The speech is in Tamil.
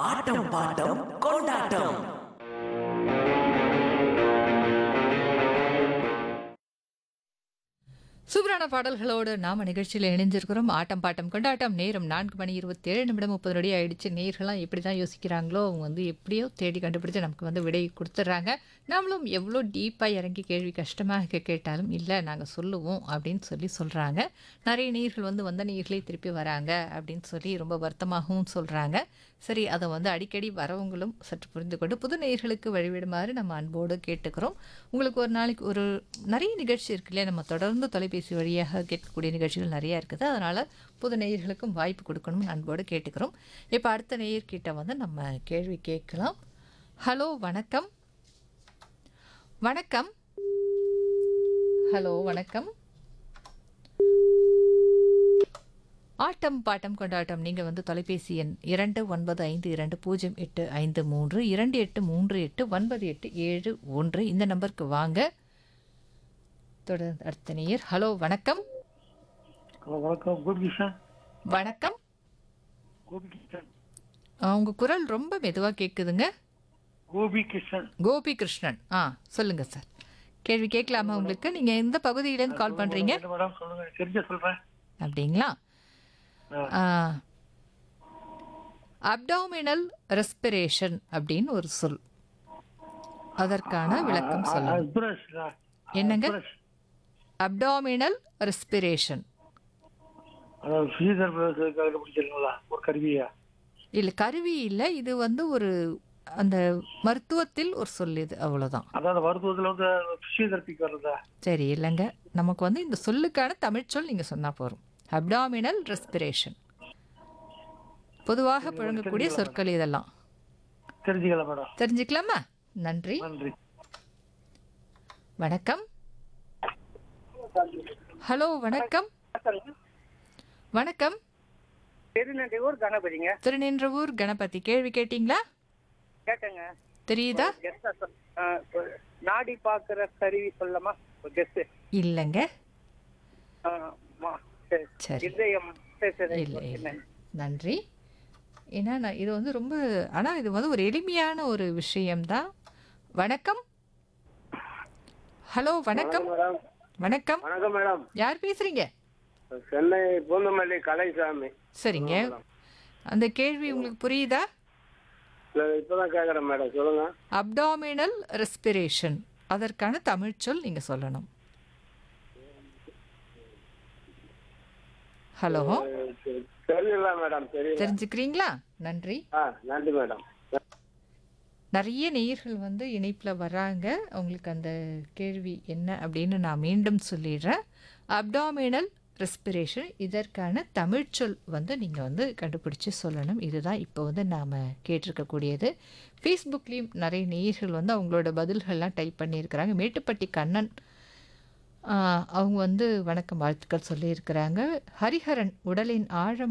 ஆட்டம் பாட்டம் கொண்டாட்டம் சூப்பரான பாடல்களோடு நாம நிகழ்ச்சியில் இணைஞ்சிருக்கிறோம் ஆட்டம் பாட்டம் கொண்டாட்டம் நேரம் நான்கு மணி இருபத்தேழு நிமிடம் முப்பது நொடி ஆயிடுச்சு நேர்கள்லாம் எப்படி தான் யோசிக்கிறாங்களோ அவங்க வந்து எப்படியோ தேடி கண்டுபிடிச்சு நமக்கு வந்து விடை கொடுத்துட்றாங்க நம்மளும் எவ்வளோ டீப்பாக இறங்கி கேள்வி கஷ்டமாக கேட்டாலும் இல்லை நாங்கள் சொல்லுவோம் அப்படின்னு சொல்லி சொல்கிறாங்க நிறைய நேர்கள் வந்து வந்த நேர்களே திருப்பி வராங்க அப்படின்னு சொல்லி ரொம்ப வருத்தமாகவும் சொல்கிறாங்க சரி அதை வந்து அடிக்கடி வரவங்களும் சற்று புரிந்து கொண்டு புது நேயர்களுக்கு வழிவிடுமாறு நம்ம அன்போடு கேட்டுக்கிறோம் உங்களுக்கு ஒரு நாளைக்கு ஒரு நிறைய நிகழ்ச்சி இருக்கு இல்லையா நம்ம தொடர்ந்து தொலைபேசி வழியாக கேட்கக்கூடிய நிகழ்ச்சிகள் நிறையா இருக்குது அதனால் புது நேயர்களுக்கும் வாய்ப்பு கொடுக்கணும்னு அன்போடு கேட்டுக்கிறோம் இப்போ அடுத்த நேயர்கிட்ட வந்து நம்ம கேள்வி கேட்கலாம் ஹலோ வணக்கம் வணக்கம் ஹலோ வணக்கம் ஆட்டம் பாட்டம் கொண்டாட்டம் நீங்கள் வந்து தொலைபேசி எண் இரண்டு ஒன்பது ஐந்து இரண்டு பூஜ்ஜியம் எட்டு ஐந்து மூன்று இரண்டு எட்டு மூன்று எட்டு ஒன்பது எட்டு ஏழு ஒன்று இந்த நம்பருக்கு வாங்க தொடர்ந்து அடுத்த நேயர் ஹலோ வணக்கம் ஹலோ வணக்கம் கோபிகிருஷ்ணன் வணக்கம் கோபிகிருஷ்ணன் உங்கள் குரல் ரொம்ப மெதுவாக கேட்குதுங்க கோபிகிருஷ்ணன் கோபி கிருஷ்ணன் ஆ சொல்லுங்க சார் கேள்வி கேட்கலாமா உங்களுக்கு நீங்கள் எந்த பகுதியிலேருந்து கால் பண்ணுறீங்க என்ன மேடம் சொல்லுங்க தெரிஞ்ச சொல்றேன் அப்படிங்களா ஆ. அப்டாமினல் ரெஸ்பிரேஷன் அப்படின்னு ஒரு சொல் அதற்கான விளக்கம் சொல்லணும் பிரஷ் என்னங்க அப்டாமினல் ரெஸ்பிரேஷன் அதாவது ஸ்ரீதர் கண்டுபிடிச்சிருங்களா ஒரு கருவியா இல்லை கருவி இல்லை இது வந்து ஒரு அந்த மருத்துவத்தில் ஒரு சொல் இது அவ்வளோதான் அதாவது மருத்துவத்தில் வந்து பிசியோதெரபிக்கு வர்றதா சரி இல்லைங்க நமக்கு வந்து இந்த சொல்லுக்கான தமிழ் சொல் நீங்கள் சொன்னால் போதும் அப்டாமினல் ரெஸ்பிரேஷன் பொதுவாக புழங்கக்கூடிய சொற்கள் இதெல்லாம் தெரிஞ்சுக்கலாம் மேடம் தெரிஞ்சுக்கலாமா நன்றி நன்றி வணக்கம் ஹலோ வணக்கம் வணக்கம் திருநெல்வேலூர் கணபதிங்க திருநின்றவூர் கணபதி கேள்வி கேட்டிங்களா கேட்டேங்க தெரியுதா கெஸ்டா சொல் ஆ, ஒரு நாடி பார்க்குற கருவி சொல்லமா ஒரு கெஸ்ட் இல்லைங்க சரி சரி இதயம் சரி சரி இல்லை ஓகே, இல்லை நன்றி. நன்றி ஏன்னா நான் இது வந்து ரொம்ப ஆனால் இது வந்து ஒரு எளிமையான ஒரு விஷயம்தான் வணக்கம் ஹலோ வணக்கம் மேடம் வணக்கம் வணக்கம் மேடம் யார் பேசுறீங்க சென்னை பூந்தமல்லி கலைசாமி சரிங்க அந்த கேள்வி உங்களுக்கு புரியுதா இல்ல, இப்பதான் கேக்குறேன் மேடம் சொல்லுங்க அப்டாமினல் ரெஸ்பிரேஷன் அதற்கான தமிழ் சொல் நீங்கள் சொல்லணும் ஹலோ தெ- தெரியல மேடம் தெரியல தெரிஞ்சுக்கிறீங்களா நன்றி ஆ நன்றி மேடம் நிறைய நேயர்கள் வந்து இணைப்பில் வராங்க அவங்களுக்கு அந்த கேள்வி என்ன அப்படின்னு நான் மீண்டும் சொல்லிடுறேன் அப்டாமினல் ரெஸ்பிரேஷன் இதற்கான தமிழ்ச்சொல் வந்து நீங்கள் வந்து கண்டுபிடிச்சு சொல்லணும் இதுதான் இப்போ வந்து நாம் கேட்டிருக்கக்கூடியது ஃபேஸ்புக்லேயும் நிறைய நேயர்கள் வந்து அவங்களோட பதில்கள்லாம் டைப் பண்ணியிருக்கிறாங்க மேட்டுப்பட்டி கண்ணன் ஆஹ், அவங்க வந்து வணக்கம் வாழ்த்துக்கள் சொல்லியிருக்கிறாங்க ஹரிஹரன் உடலின் ஆழம்